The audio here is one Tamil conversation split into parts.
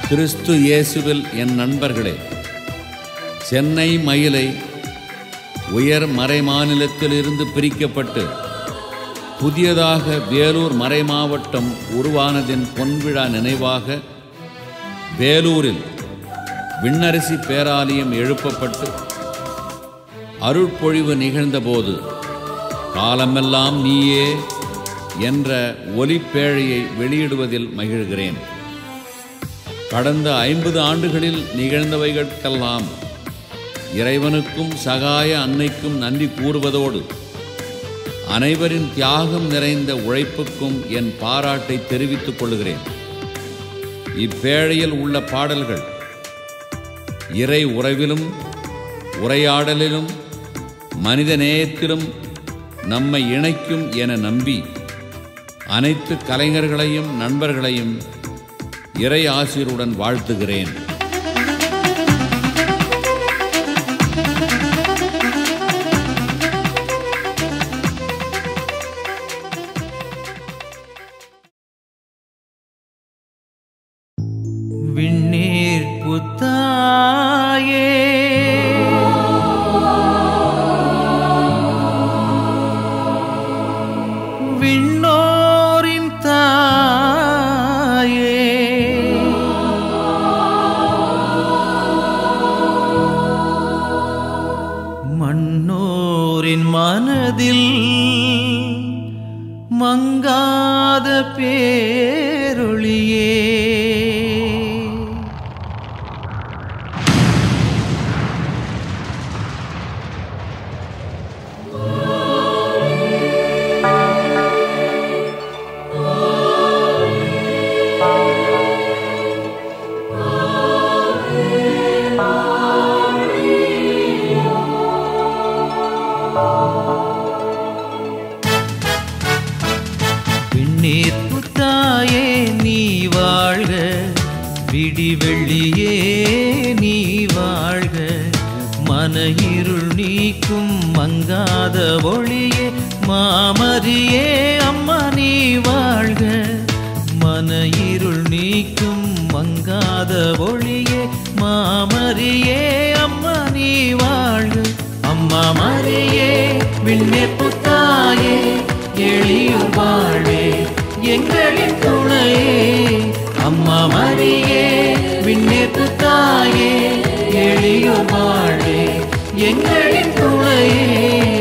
கிறிஸ்து இயேசுவில் என் நண்பர்களே சென்னை மயிலை உயர் மறைமாநிலத்திலிருந்து பிரிக்கப்பட்டு புதியதாக வேலூர் மறைமாவட்டம் உருவானதின் பொன்விழா நினைவாக வேலூரில் விண்ணரசி பேராலயம் எழுப்பப்பட்டு அருட்பொழிவு நிகழ்ந்தபோது காலமெல்லாம் நீயே என்ற ஒலிப்பேழையை வெளியிடுவதில் மகிழ்கிறேன் கடந்த ஐம்பது ஆண்டுகளில் நிகழ்ந்தவைகளுக்கெல்லாம் இறைவனுக்கும் சகாய அன்னைக்கும் நன்றி கூறுவதோடு அனைவரின் தியாகம் நிறைந்த உழைப்புக்கும் என் பாராட்டை தெரிவித்துக் கொள்கிறேன் இப்பேழையில் உள்ள பாடல்கள் இறை உறவிலும் உரையாடலிலும் மனித நேயத்திலும் நம்மை இணைக்கும் என நம்பி அனைத்து கலைஞர்களையும் நண்பர்களையும் இறை ஆசிரியருடன் வாழ்த்துகிறேன் விண்ணீர் புத்தாயே விண்ணோரின் தாயே மண்ணோரின் மனதில் மங்காத பேரொளியே விண்ணீர் புத்தாயே நீ வாழ்க விடி வெள்ளியே நீ வாழ்க மன இருள் நீக்கும் மங்காத ஒளியே மாமரியே அம்மா நீ வாழ்க மன இருள் நீக்கும் மங்காத ஒளியே மாமரியே அம்மா நீ வாழ்க அம்மா மரியே விண்ணே புத்தாயே எளியோர் வாழே எங்களின் துணையே அம்மா மரியே விண்ணே புத்தாயே எளியோர் வாழே எங்களின் துணையே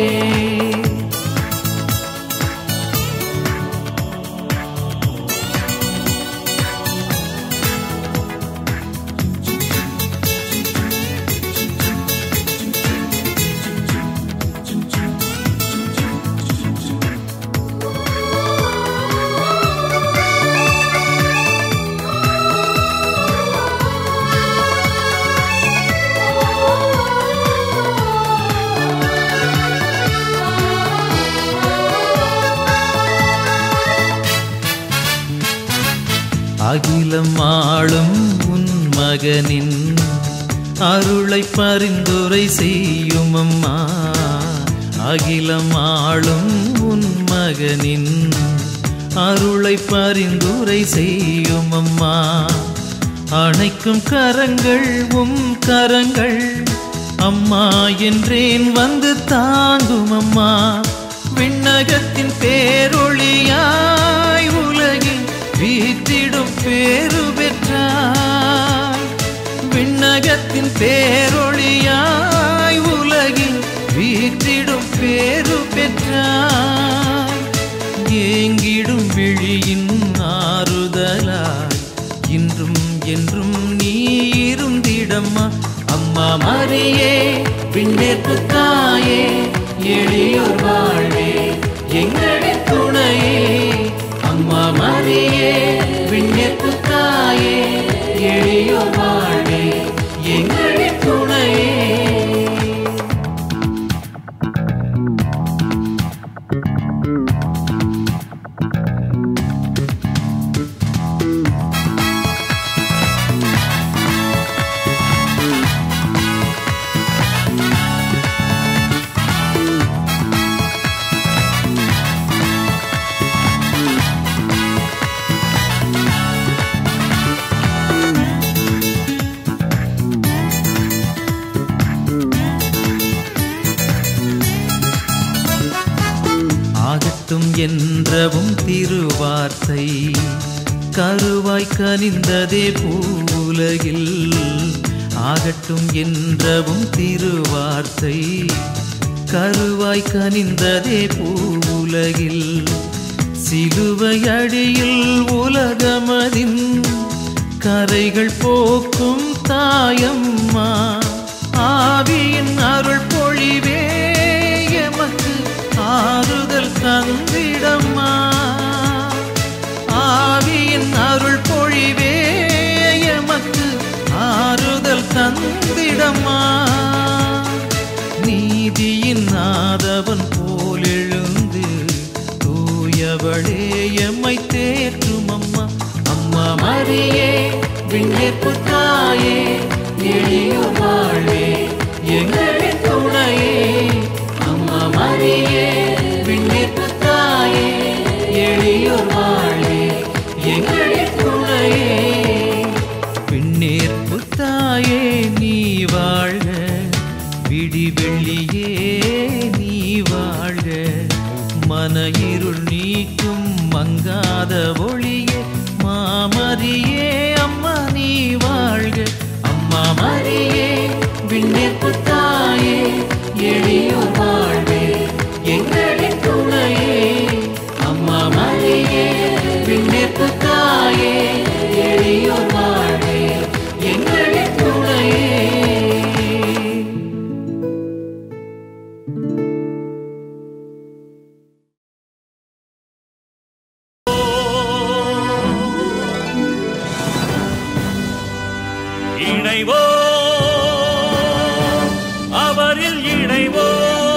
அகிலம் ஆளும் உன் மகனின் அருளை பரிந்துரை செய்யும் அம்மா அகிலம் ஆளும் உன் மகனின் அருளை பரிந்துரை செய்யும் அம்மா அணைக்கும் கரங்கள் உம் கரங்கள் அம்மா என்றேன் வந்து தாங்கும் அம்மா விண்ணகத்தின் பேரொளியாய் உலகில் வீற்றிடும் பேரு பெற்றாய் விண்ணகத்தின் பேரொளியாய் உலகில் வீற்றிடும் பேரு பெற்றாய் ஏங்கிடும் விழியின் ஆறுதலாய் இன்றும் என்றும் நீ இருந்திடம்மா அம்மா மரியே விண்ணேற்பு தாயே எளியோர் வாழ்வே எங்களின் துணையே அம்மா மரியே விண்ணேற்பு தாயே எளியோர் வாழ்வே எங்களின் துணையே ஆகட்டும் என்றவும் திருவார்த்தை கருவாய் கனிந்ததே பூவுலகில் ஆகட்டும் என்றவும் திருவார்த்தை கருவாய் கனிந்ததே பூவுலகில் சிலுவை அடியில் உலகமதின் கரைகள் போக்கும் தாயம்மா ஆவியின் அருள் பொழிவே எமக்கு ஆறுதல் தந்திடம்மா ஆவியின் அருள் பொழிவே எமக்கு ஆறுதல் தந்திடம்மா நீதியின் நாதவன் போல் எழுந்து தூயவளே எம்மை தேற்றும் அம்மா அம்மா மரியே விண்ணேற்பு தாயே எளியோர் வாழ்வே எங்களின் துணையே அம்மா மரியே விண்ணேற்பு தாயே எளியோர் வாழ்வே எங்களின் துணையே பின்னேற்பு தாயே நீ வாழ்க விடி வெள்ளியே நீ வாழ்க மன இருள் நீக்கும் மங்காத ஒளியே மாமரியே அம்மா நீ வாழ்க அம்மா மரியே விண்ணேற்பு தாயே எளியோர் வாழ்வே எங்களின் துணையே அம்மா மரியே விண்ணேற்பு தாயே எளியோர் வாழ்வே எங்களின் துணையே இணைவோ அவரில் இணைவோ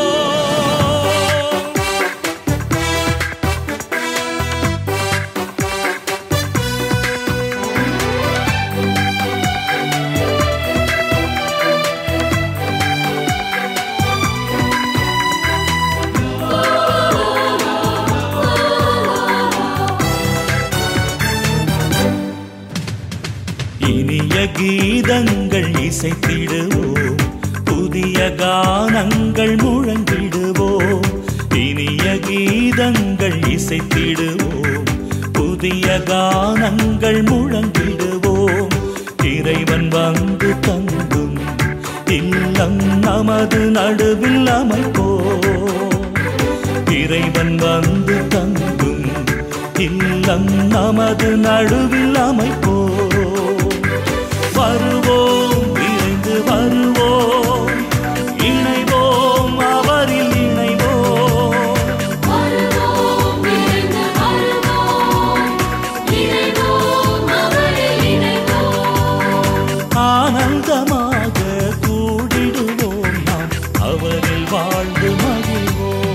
இனிய கீதங்கள் இசைத்திடுவோம் புதிய கானங்கள் முழங்கிடுவோம் இனிய கீதங்கள் இசைத்திடுவோம் புதிய கானங்கள் முழங்கிடுவோம் இறைவன் வந்து தங்கும் இல்லம் நமது நடுவில் அமைப்போம் இறைவன் வந்து தங்கும் இல்லம் நமது நடுவில் அமைப்போ வருவோம் விரைந்து வருவோம் இணைவோம் அவரில் இணைவோம் வருவோம் விரைந்து வருவோம் இணைவோம் அவரில் இணைவோம் ஆனந்தமாக கூடிடுவோம் நாம் அவரில் வாழ்ந்து மகிழ்வோம்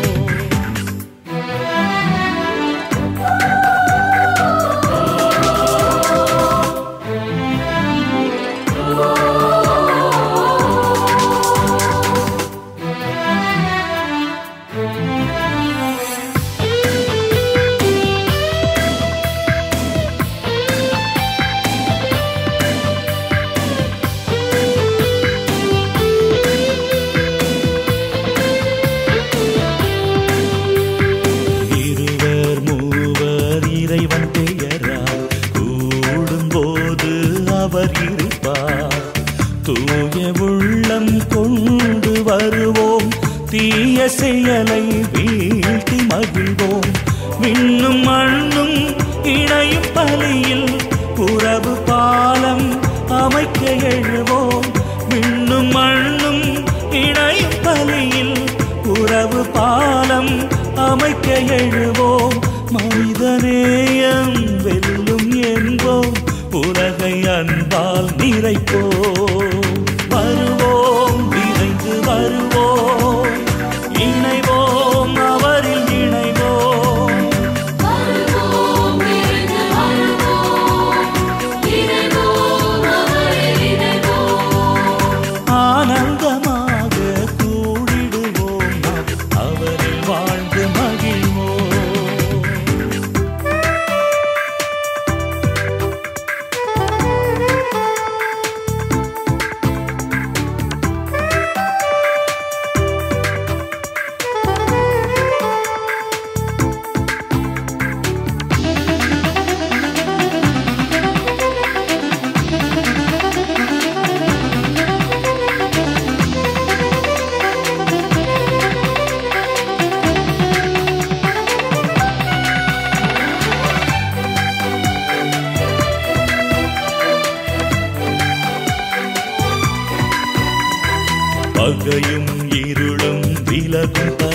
இருவர் மூவர் இறைவன் பெயரால் கூடும்போது அவர் இருப்பார் தூய உள்ளம் கொண்டு வருவோம் தீய செயலை வீழ்த்தி மகிழ்வோம் விண்ணும் மண்ணும் இணையும் பலியில் உறவு பாலம் அமைக்க எழுவோம் விண்ணும் மண்ணும் இணையும் பலியில் உறவு பாலம் அமைக்க எழுவோம் மனிதநேயம் வெல்லும் என்போம் உலகை அன்பால் நிறைப்போம் வருவோம் விரைந்து வருவோம் இணைவோம் அவரில் இணைவோம் வருவோம் விரைந்து வருவோம் இணைவோம் அவரில் இணைவோம் ஆனந்தமாக கூடிடுவோம் நாம் அவரில் வாழ்ந்து மகிழ்வோம்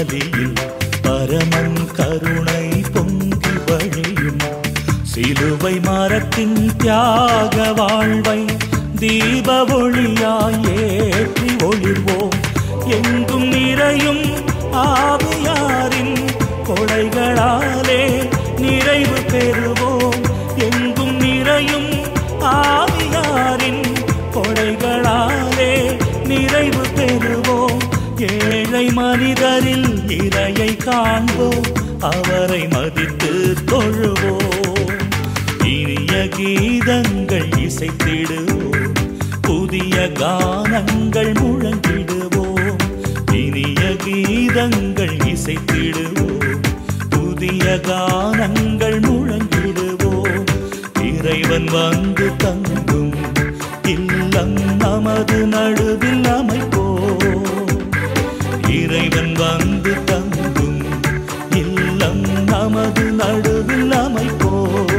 பலியில் பரமன் கருணை பொங்கி வழியும் சிலுவை மரத்தின் தியாக வாழ்வை தீப ஒளியாய் ஏற்றி ஒளிர்வோம் எங்கும் நிறையும் ஆவியாரின் கொடைகளாலே நிறைவு பெறுவோம் எங்கும் நிறையும் ஆவியாரின் கொடைகளாலே நிறைவு பெறுவோம் ஏழை மனிதரில் இறையை காண்போம் அவரை மதித்து தொழுவோம் இனிய கீதங்கள் இசைத்திடுவோம் புதிய கானங்கள் முழங்கிடுவோம் இனிய கீதங்கள் இசைத்திடுவோம் புதிய கானங்கள் முழங்கிடுவோம் இறைவன் வந்து தங்கும் இல்லம் நமது நடுவில் அமைப்போம் இறைவன் வந்து தங்கும் இல்லம் நமது நடுவில் அமைப்போம்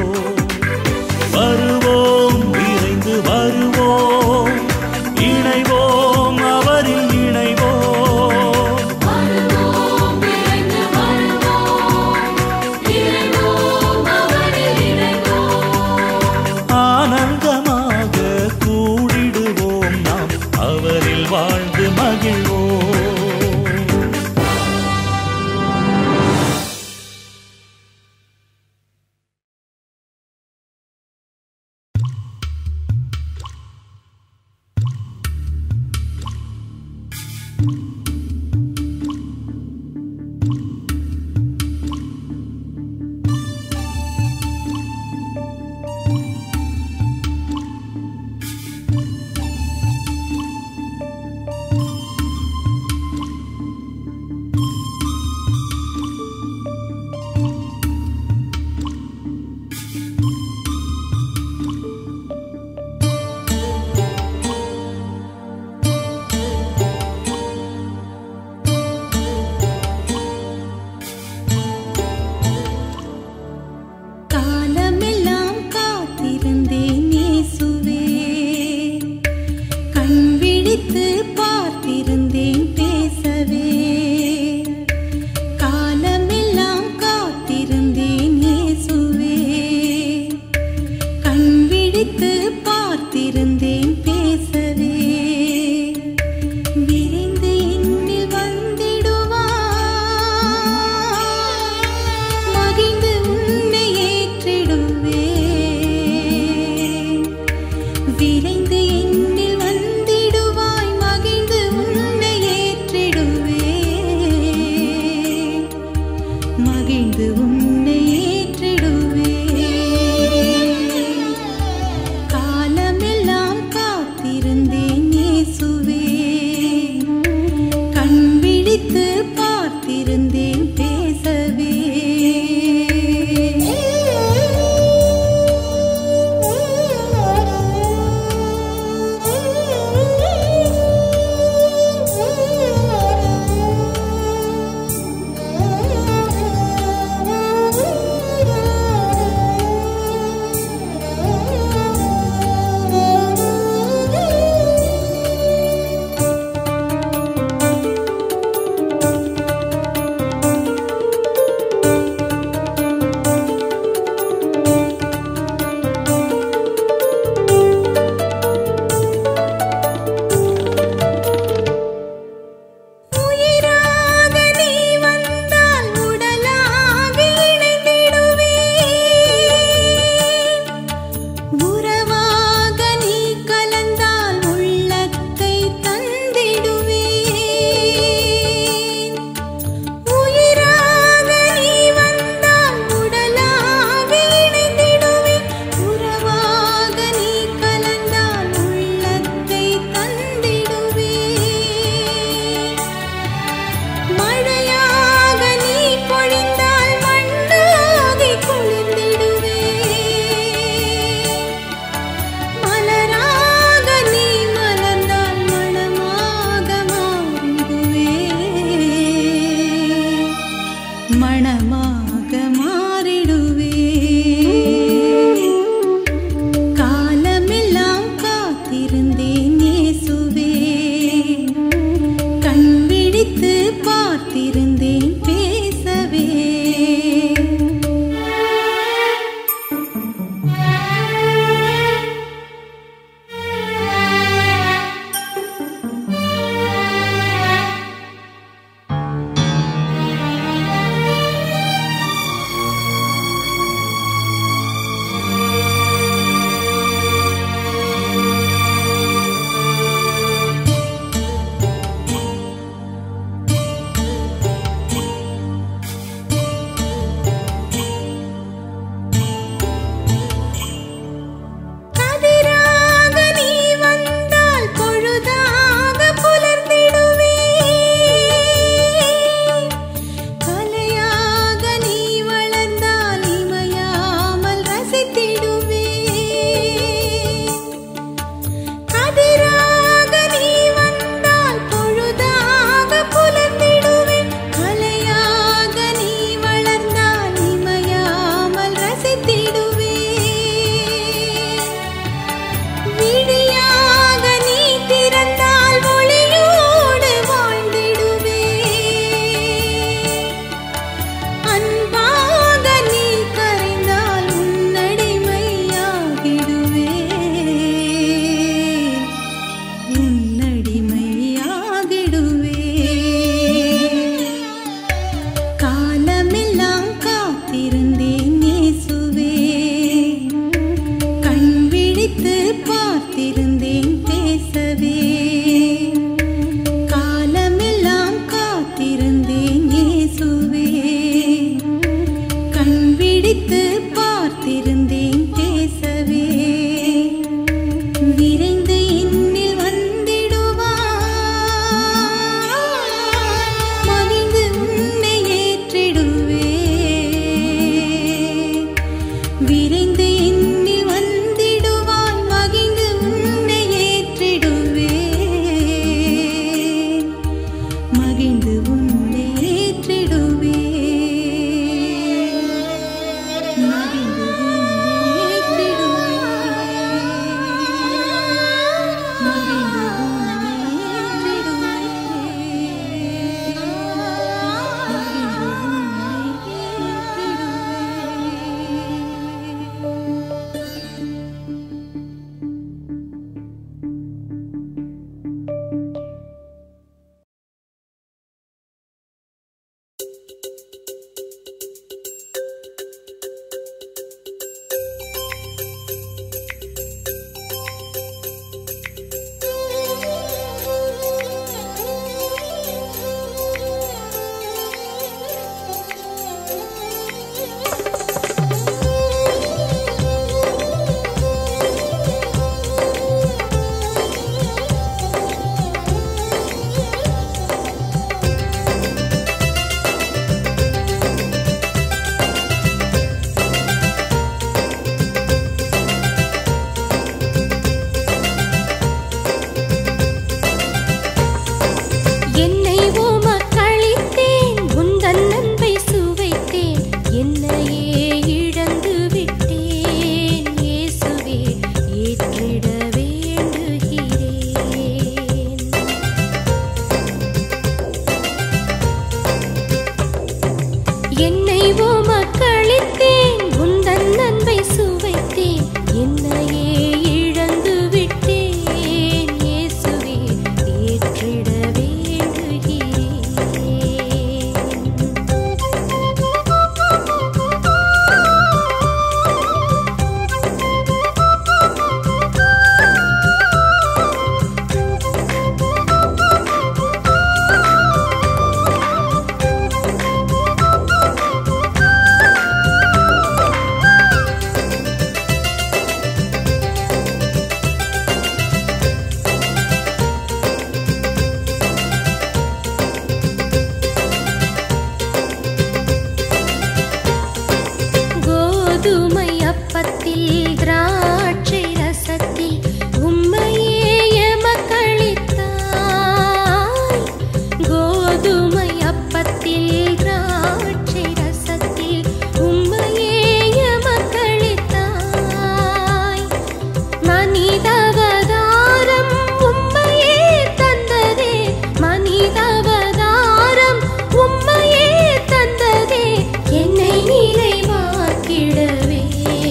வருவோம் விரைந்து வருவோம் இணைவோம் அவரில் இணைவோம் வருவோம் விரைந்து வருவோம் இறைவோம் அவரில் இறைவோம் ஆனந்தமாக கூடிடுவோம் நாம் அவரில் வாழ்ந்து மகிழ்வோம் காலமெல்லாம் காத்திருந்தேன் இயேசுவே கண் விழித்து பார்த்திருந்தேன் பேசவே காலமெல்லாம் காத்திருந்தேன் இயேசுவே கண் விழித்து பார்த்திருந்தேன் பேசவே விரைந்து என்னில் வந்திடுவாய் மகிழ்ந்து உன்னை ஏற்றிடுவே விரைந்து என்னில் வந்திடுவாய் மகிழ்ந்து உன்னை ஏற்றிடுவே மகிழ்ந்து உன்னை ஏற்றிடுவே காலமெல்லாம் காத்திருந்தேன் இயேசுவே கண் விழித்து பார்த்திருந்தேன் பேசவே என்னை உமக்களித்தேன் உந்தன் அன்பை சுவைத்தேன் என்னையே இழந்து விட்டேன் இயேசுவே ஏற்றிட வேண்டுகிறேன் கோதுமை அப்பத்தில் திராட்சை ரசத்தில் உம்மையே எமக்களித்தாய் கோதுமை அப்பத்தில் திராட்சை ரசத்தில் உம்மையே எமக்களித்தாய் மனிதவதாரம் உம்மையே தந்ததே மனிதவதாரம் உம்மையே தந்ததே என்னை நிறைவாக்கிடவே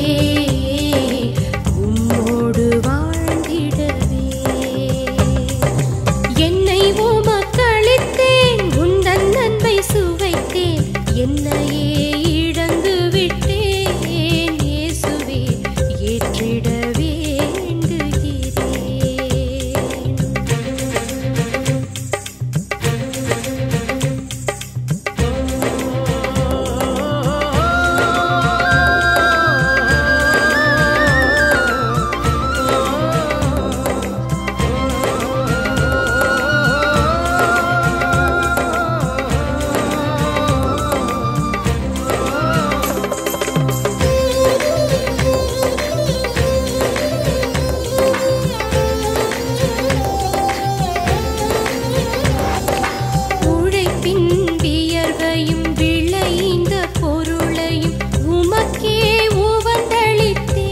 உம்மோடு வாழ்ந்திடவே என்னை உமக்களித்தேன் உந்தன் அன்பை சுவைத்தேன் என்னையே இழந்து விட்டேன் இயேசுவே ஏற்றிட வேண்டுகிறேன் உழைப்பின் வியர்வையும் விளைந்த பொருளையும் உமக்கே உவந்தளித்தேன்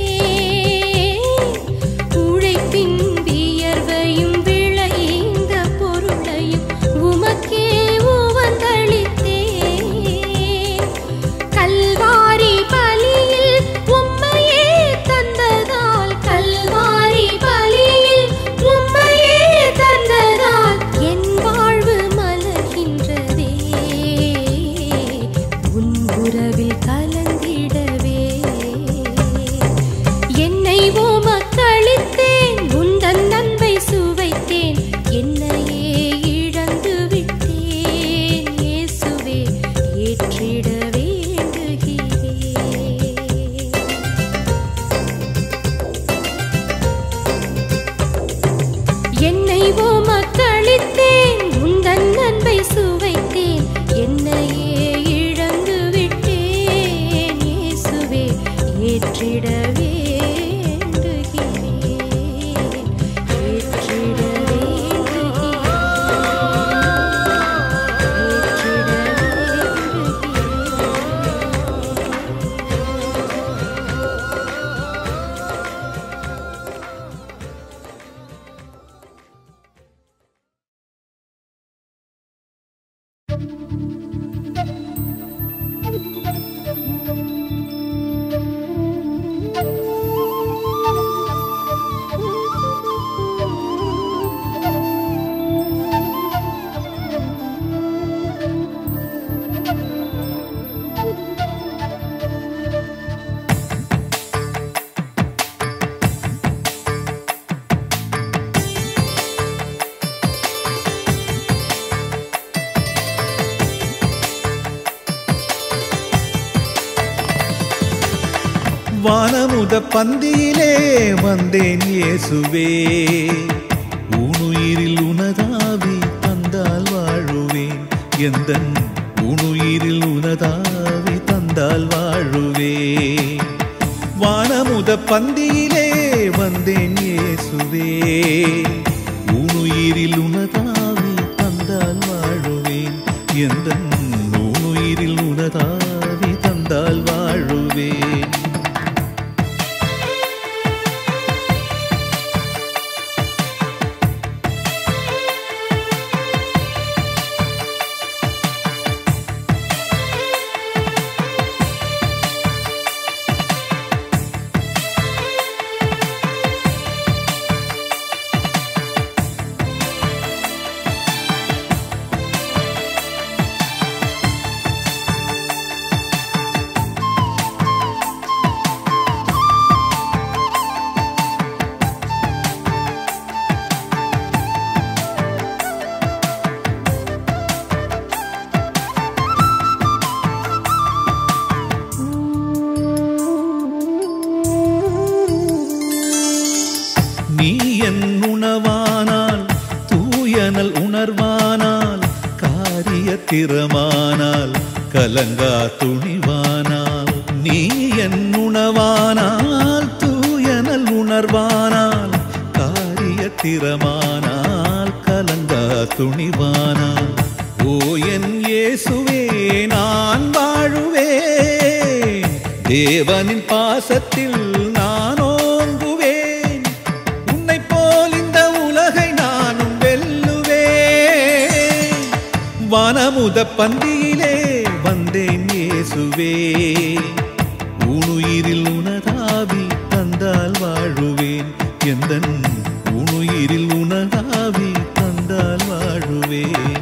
உழைப்பின் வியர்வையும் விளைந்த பொருளையும் உமக்கே உவந்தளித்தேன் கல்வாரி பலியில் உம்மையே தந்ததால் கல்வாரி பலியில் உம்மையே தந்ததால் என் வாழ்வு மலர்கின்றதே உன் உறவில் கலந்திடவே என்னை உமக்களித்தேன் உந்தன் அன்பை சுவைத்தேன் என்னையே இழந்து விட்டேன் இயேசுவே ஏற்றிட வேண்டுகிறேன் என்னை உமக்களித்தேன் உந்தன் அன்பை சுவைத்தேன் என்னையே இழந்து விட்டேன் இயேசுவே ஏற்றிட வேண்டுகிறேன் ஏற்றிட வேண்டுகிறேன் ஏற்றிட வேண்டுகிறேன் வானமுத பந்தியிலே வந்தேன் இயேசுவே உனுயிரில் உனதாவி தந்தால் வாழுவேன் எந்த உனுயிரில் உனதாவி தந்தால் வாழுவேன் வானமுத பந்தியிலே வந்தேன் இயேசுவே உனுயிரில் உனதாவி தந்தால் வாழுவேன் எந்த உனுயிரில் உனதாவி தந்தால் வாழுவேன் திறமானால் கலங்கா துணிவானால் நீ என் உணவானால் தூயனல் உணர்வானால் காரிய திறமானால் கலங்கா துணிவானால் ஓ என் இயேசுவே நான் வாழுவேன் தேவனின் பாசத்தில் நான் ஓங்குவேன் உன்னை போல் இந்த உலகை நானும் வெல்லுவேன் வனமுத பந்தியிலே வந்தேன் இயேசுவே உனுயிரில் உனதாவி தந்தால் வாழுவேன் எந்தன் உனுயிரில் உனதாவி தந்தால் வாழுவேன்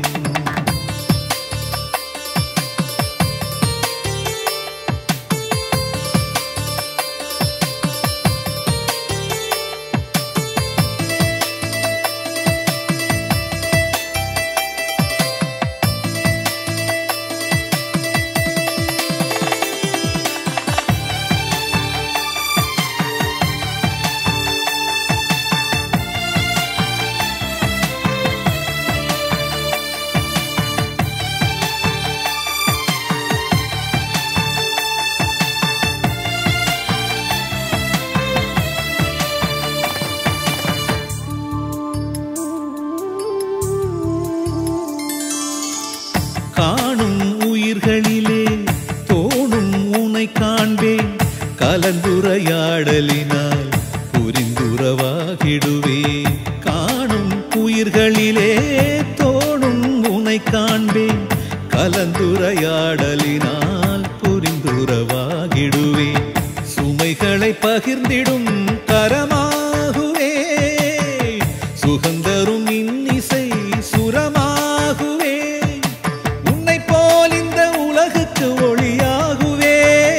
காணும் உயிர்களிலே தோணும் உனை காண்பேன் கலந்துரையாடலினால் புரிந்துறவாகிடுவேன் காணும் உயிர்களிலே தோணும் உனை காண்பேன் கலந்துரையாடலினால் புரிந்துறவாகிடுவேன் சுமைகளை பகிர்ந்திடும் கரமாகுவே சுகந்தரும் இன்னிசை சுரமாகுவே உன்னை போல் இந்த உலகுக்கு ஒளியாகுவே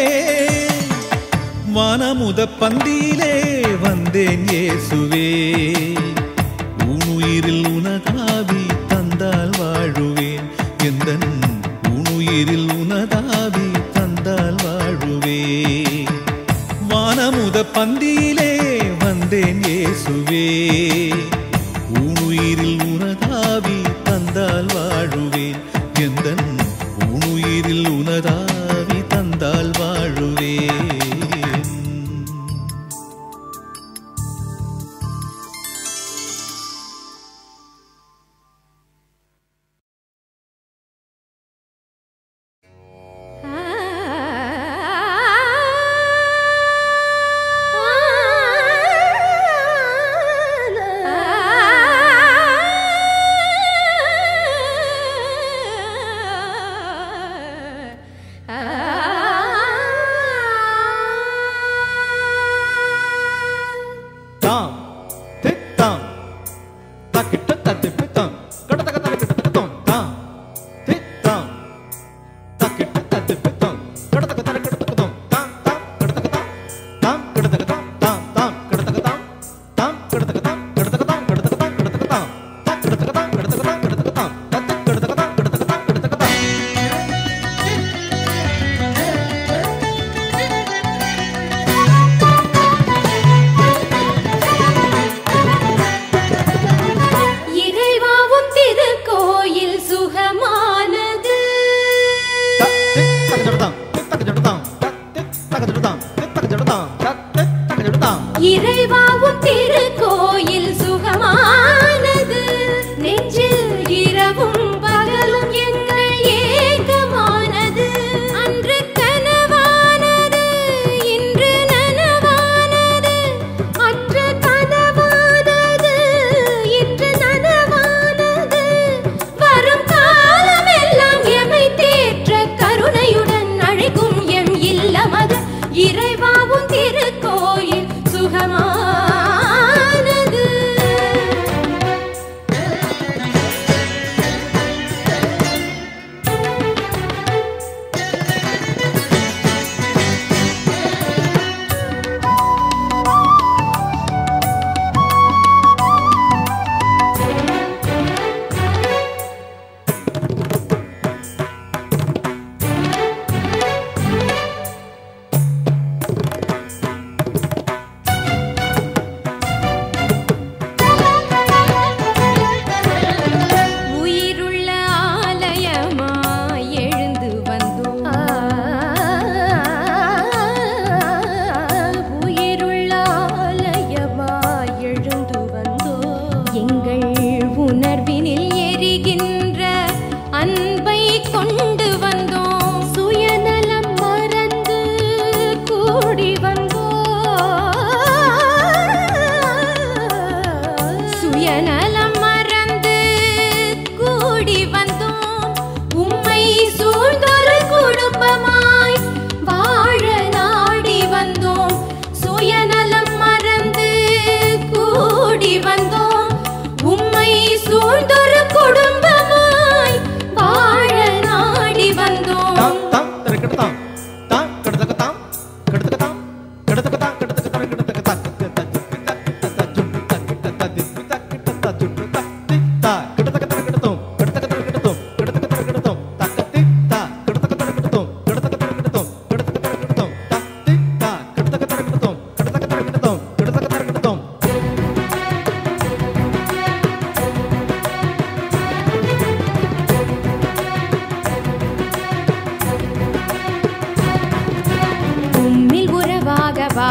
வனமுத பந்தியிலே வந்தேன் இயேசுவே உனுயிரில் உனதாவி தந்தால் வாழுவேன் எந்தன் உனுயிரில் உனதாவி தந்தால் வாழுவேன் வானமுத பந்தியிலே வந்தேன் இயேசுவே உனுயிரில் உனதாவி தந்தால் வாழுவேன் எந்தன் உனுயிரில் உனதாவி தந்தால் வாழுவேன் தாம் தித்தாம் தக்கிட்ட தத்திப்பித்தாம் கடதக தரக்கிட்டத்தம் தாம் தித்தாம் தக்கிட்ட தத்திப்பித்தாம் கடதக தரக்கிட்டத்தம் தாம் தாம் கடதக தாம் தாம் கடதக தாம் தாம் தாம் கடதக தாம் தாம் கடதக தாம் கடதக தாம் கடதக தாம் கடதக தாம் தாம் கடதக தாம் கடதக தாம் கடதக தாம் தத்த கடதக தாம் கடதக தாம் கடதக தாம் இறைவாவும் திருக்கோயில் சுகமானது இறைவாவும் திருக்கோயில் சுகமானது நெஞ்சில் இரவும் பகலும் எங்கள் ஏகமானது அன்று கனவானது இன்று நனவானது அன்று கனவானது இன்று நனவானது வரும் காலமெல்லாம் எமை தேற்ற கருணையுடன் அழை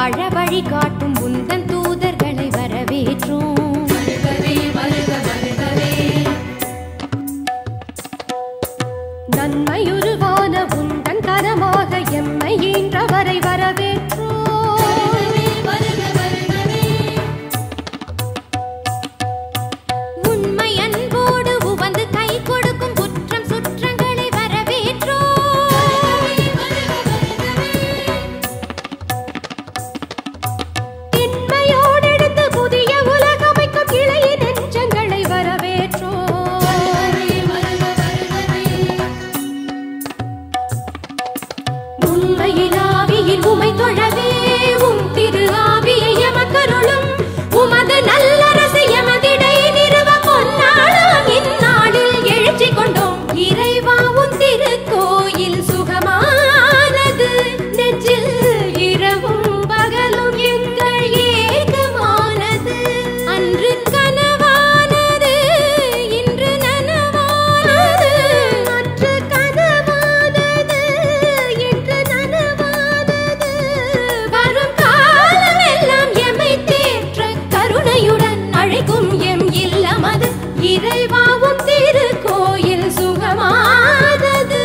வாழ வழி காட்டும் உந்தன் தூதர்களை வரவேற்றோம் வருகவே வருக வருகவே நன்மையுருவான உந்தன் கரமாக எம்மை ஈன்றவரை வரவேற்றோம் வருக வருகவே உண்மை அன்போடு உவந்து கை கொடுக்கும் குற்றம் சுற்றங்களை வரவேற்றோம் திண்மையோடு எடுத்து புதிய உலகமைக்கும் இளைய நெஞ்சங்களை வரவேற்றோம் உண்மையில் ஆவியில் உமை தொழவே உம் திரு ஆவியை எமக்கருளும் உமது நல்லரசு எமதிடை நிறுவ பொன்னாளாம் இந்நாளில் எழுச்சி கொண்டோம் இறைவா உன் திருக்கோயில் சுகமானது நெஞ்சில் இரவும் பகலும் எங்கள் ஏகமானது அன்று கனவானது இன்று நனவானது மற்ற கனவானது இன்று நனவானது வரும் காலம் எல்லாம் எம்மை தேற்ற கருணையுடன் அழைக்கும் எம் இல்லமது இறைவாவும் திருக்கோயில் சுகமானது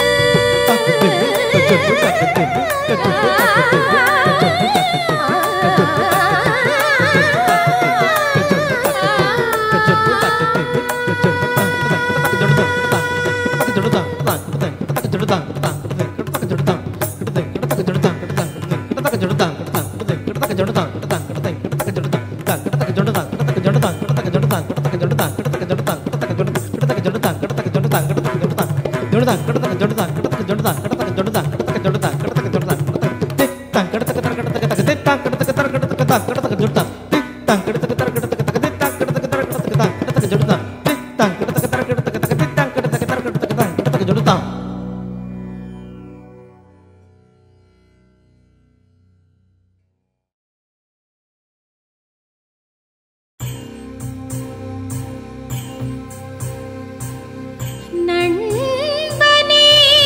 நண்பனே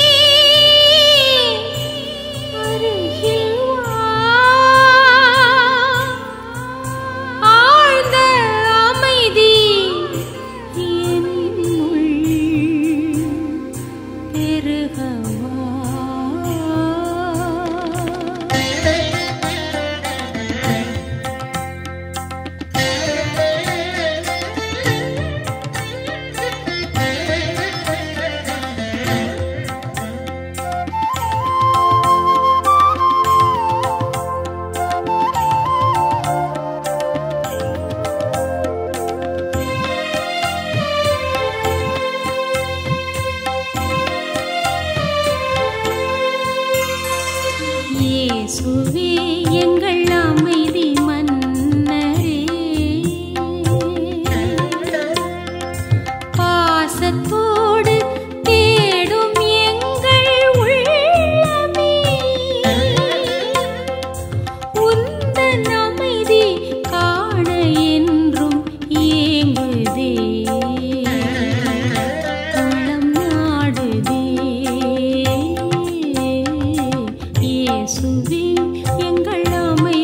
அருகில் வா ஆழ்ந்த அமைதி என்னுள் பெருகவா இயேசுவே எங்கள் அமைதி மன்னரே பாசத்தோடு தேடும் எங்கள் உள்ளமே உந்தன் அமைதி காண என்றும் ஏங்குதே உள்ளம் நாடுதே இயேசுவே எங்கள் அமை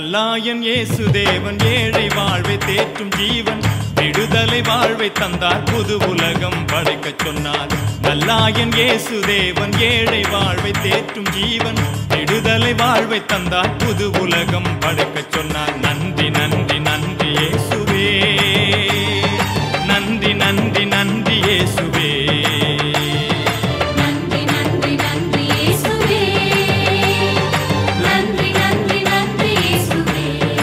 நல்லாயன் இயேசு தேவன் ஏழை வாழ்வை தேற்றும் ஜீவன் விடுதலை வாழ்வை தந்தார் புது உலகம் படைக்கச் சொன்னார் நல்லாயன் இயேசு தேவன் ஏழை வாழ்வை தேற்றும் ஜீவன் விடுதலை வாழ்வை தந்தார் புது உலகம் படைக்கச் சொன்னார் நன்றி நன்றி நன்றி இயேசுவே நன்றி நன்றி நன்றி இயேசுவே நன்றி நன்றி நன்றி இயேசுவே நன்றி நன்றி நன்றி இயேசுவே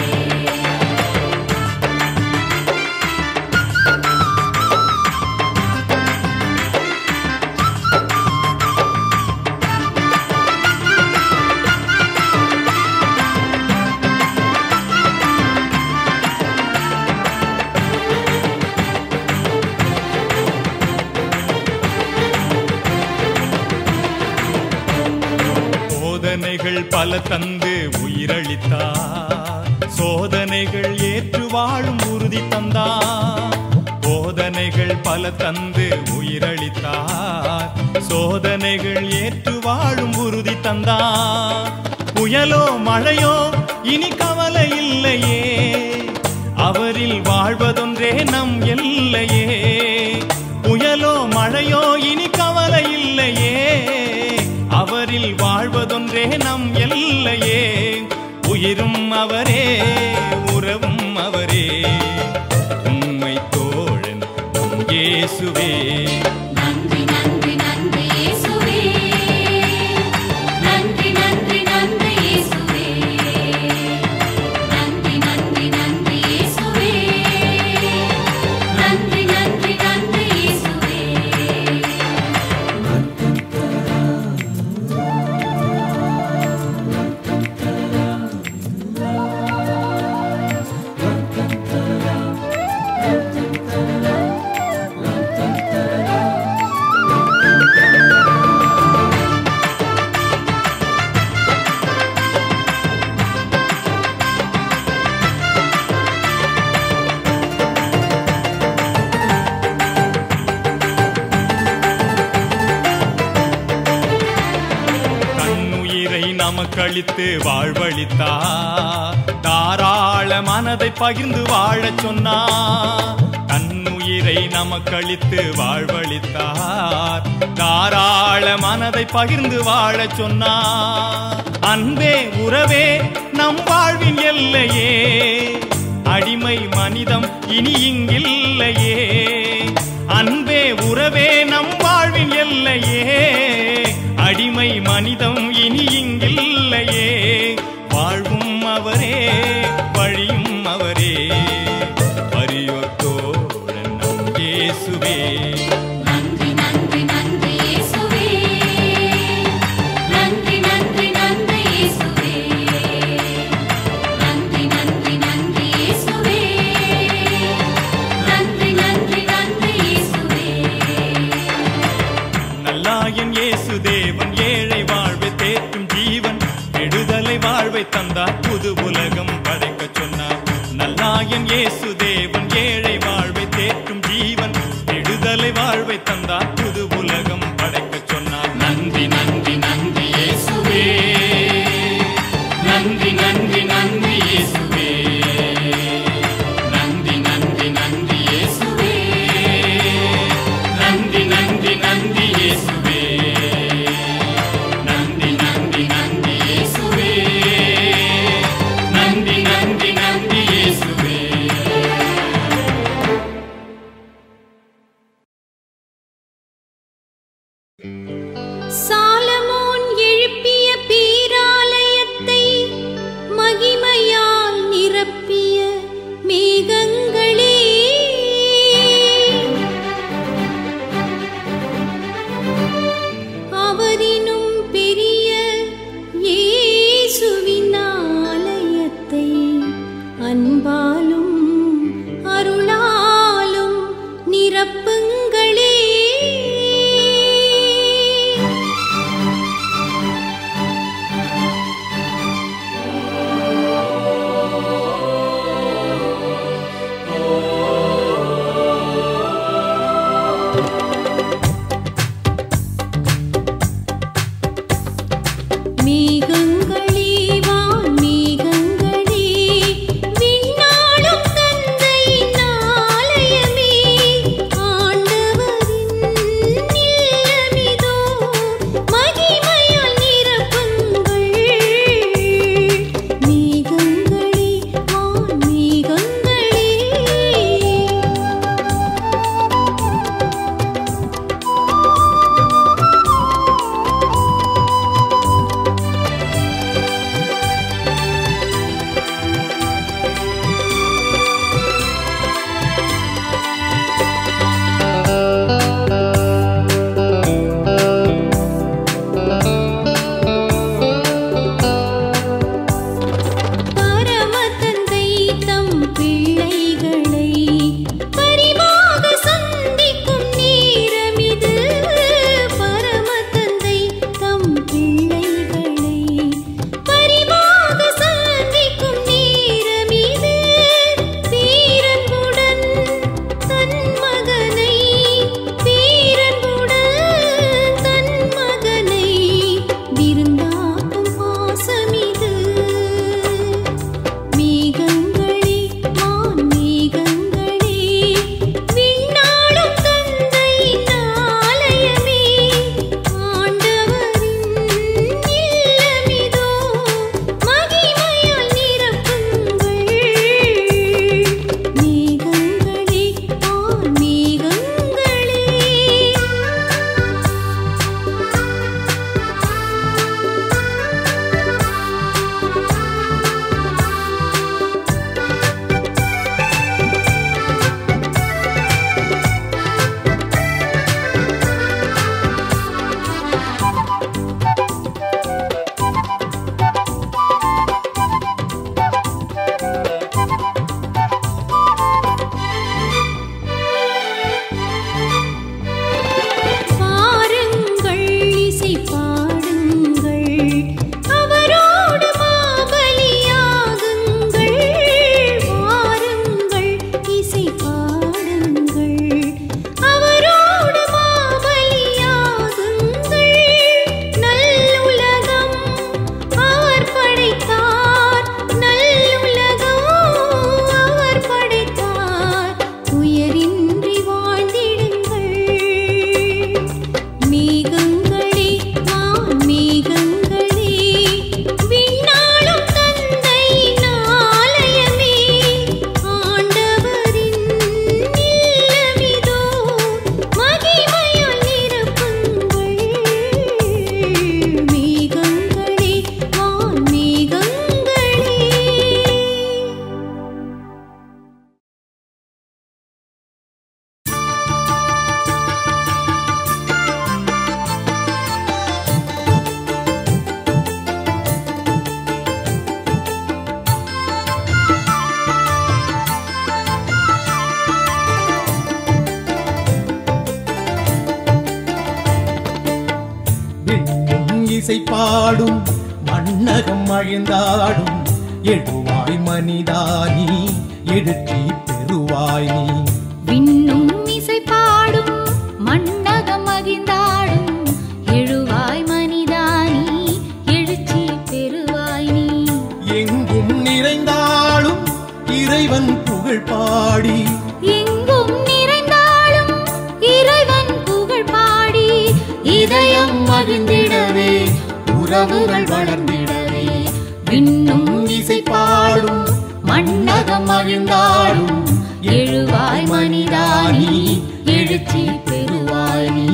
போதனைகள் பல தந்து உயிரளித்தார் சோதனைகள் ஏற்று வாழும் உறுதி தந்தார் போதனைகள் பல தந்து உயிரளித்தார் சோதனைகள் ஏற்று வாழும் உறுதி தந்தார் புயலோ மழையோ இனி கவலை இல்லையே அவரில் வாழ்வதொன்றே நம் எல்லையே புயலோ மழையோ இனி கவலை இல்லையே அவரில் வாழ்வதொன்றே நம் எல்லையே உயிரும் அவரே உறவும் அவரே உண்மை தோழன் நம் இயேசுவே நன்றி நன்றி நன்றி இயேசுவே நன்றி நன்றி நன்றி இயேசுவே நன்றி நன்றி நன்றி இயேசுவே நன்றி நன்றி நன்றி இயேசுவே கண்ணுயிரை நமக்களித்து வாழ்வழித்தார் தாராள மனதை பகிர்ந்து வாழச் சொன்னார் கண்ணுயிரை நமக்களித்து வாழ்வழித்தார் தாராள மனதை பகிர்ந்து வாழச் சொன்னார் அன்பே உறவே நம் வாழ்வின் எல்லையே அடிமை மனிதம் இனி இங்கில்லையே அன்பே உறவே நம் வாழ்வின் எல்லையே அடிமை மனிதம் இனி இங்கில்லையே வாழ்வும் அவரே வழியும் அவரே பரியோர் தோழன் நம் இயேசுவே நன்றி நன்றி நன்றி இயேசுவே நன்றி நன்றி நன்றி இயேசுவே நன்றி நன்றி நன்றி இயேசுவே நன்றி நன்றி நன்றி இயேசுவே நல்லாயன் இயேசு தேவன் ஏழை வாழ்வை தேற்றும் ஜீவன் விடுதலை வாழ்வை தந்தார் புது உலகம் படைக்கச் சொன்னார் நல்லாயன் இயேசு தேவன் ஏழை வாழ்வை தேற்றும் ஜீவன் விடுதலை வாழ்வை தந்தார் புது உலகம் படைக்கச் சொன்னார் நன்றி நன்றி நன்றி இயேசுவே நன்றி நன்றி நன்றி இயேசுவே நன்றி நன்றி நன்றி இயேசுவே நன்றி நன்றி நன்றி இயேசுவே நன்றி நன்றி நன்றி இயேசுவே நன்றி நன்றி நன்றி இயேசுவே சாலமோன் எழுப்பிய பீராலயத்தை மகிமையால் நிரப்பிய மேகங்களே அவரினும் பெரிய இயேசுவின் ஆலயத்தை அன்பாலும் அருளாலும் நிரப்புங்களே மேகங்களே வான் மேகங்களே இசை பாடும் மண்ணகம் மகிழ்ந்தாடும் எழுவாய் மனிதானி எழுச்சி பெறுவாய் நீ விண்ணும் இசை பாடும் மண்ணகம் மகிழ்ந்தாடும் எழுவாய் மனிதானி எழுச்சி பெறுவாய் நீ எங்கும் நிறைந்தாலும் இறைவன் புகழ் பாடி எங்கும் நிறைந்தாலும் இறைவன் புகழ் பாடி இதயம் மகிழ்ந்திடவே உறவுகள் வளர்ந்திடவே விண்ணும் இசை பாடும் மண்ணகம் மகிழ்ந்தாடும் எழுவாய் மனிதானி எழுச்சி பெறுவாய் நீ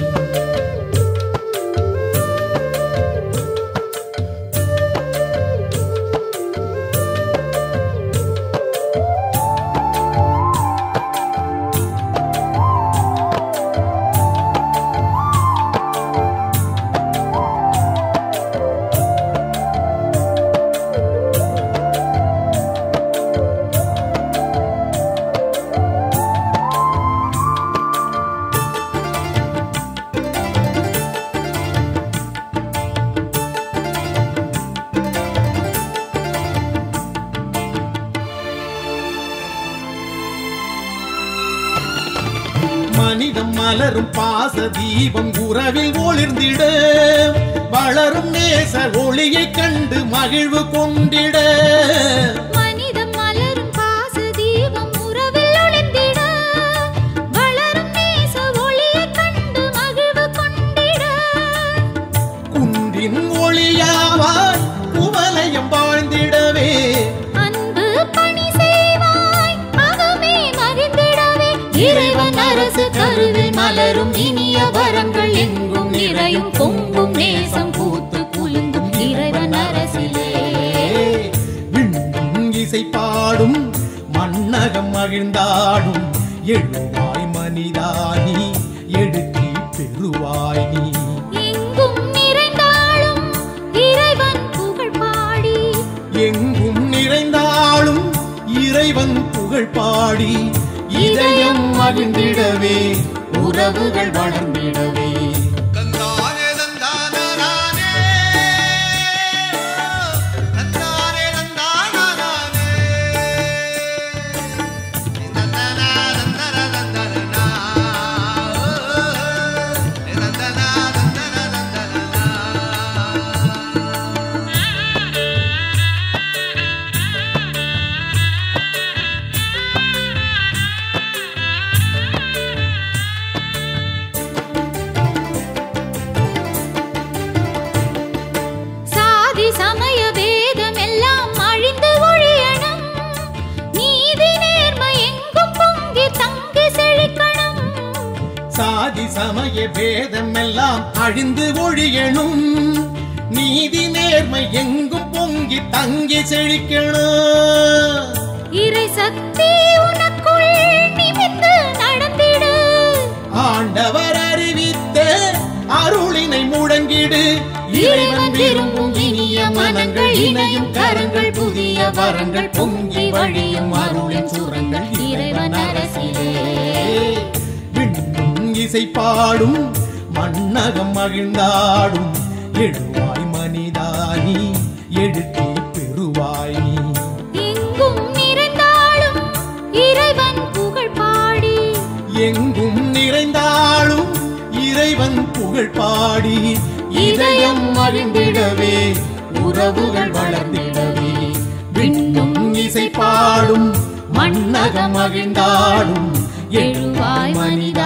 மனிதம் மலரும் பாச தீபம் உறவில் ஒளிர்ந்திட வளரும் நேச ஒளியை கண்டு மகிழ்வு கொண்டிட மனிதம் மலரும் பாச தீபம் உறவில் ஒளிர்ந்திட வளரும் நேச ஒளியைக் கண்டு மகிழ்வு கொண்டிட குன்றின் ஒளியாவாய் குவலயம் வாழ்ந்திடவே அன்பு பணி செய்வாய் அகமே மகிழ்ந்திடவே இறைவன் அரசு கருவில் மலரும் இனிய வரங்கள் எங்கும் நிறையும் பொங்கும் நேசம் பூத்து குலுங்கும் இறைவன் அரசிலே விண்ணும் இசை பாடும் மண்ணகம் மகிழ்ந்தாடும் எழுவாய் மனிதானி எடுத்தி பெறுவாய் நீ எங்கும் நிறைந்தாலும் இறைவன் புகழ் பாடி எங்கும் நிறைந்தாலும் இறைவன் புகழ் பாடி இதயம் மகிழ்ந்திடவே உறவுகள் வளர்ந்திடவே சாதி சமய வேதம் எல்லாம் அழிந்து ஒழியணும் நீதி நேர்மை எங்கும் பொங்கி தங்கி செழிக்கணும் சாதி சமய பேதம் எல்லாம் அழிந்து ஒழியணும் நீதி நேர்மை எங்கும் பொங்கி தங்கி செழிக்கணும் இறை சக்தி உனக்குள் நிமிர்ந்து நடந்திடு ஆண்டவர் அறிவித்த அருளினை முழங்கிடு இறைவன் விரும்பும் இனிய மனங்கள் இணையும் கரங்கள் புதிய வரங்கள் பொங்கி வழியும் அருளின் சுரங்கள் இறைவன் அரசிலே விண்ணும் இசை பாடும் மண்ணகம் மகிழ்ந்தாடும் எழுவாய் மனிதானி எடுத்தி பெறுவாய் நீ எங்கும் நிறைந்தாலும் இறைவன் புகழ் பாடி எங்கும் நிறைந்தாலும் இறைவன் புகழ் பாடி இதயம் மகிழ்ந்திடவே உறவுகள் வளர்ந்திடவே விண்ணும் இசை பாடும் மண்ணகம் மகிழ்ந்தாடும் எழுவாய் மனித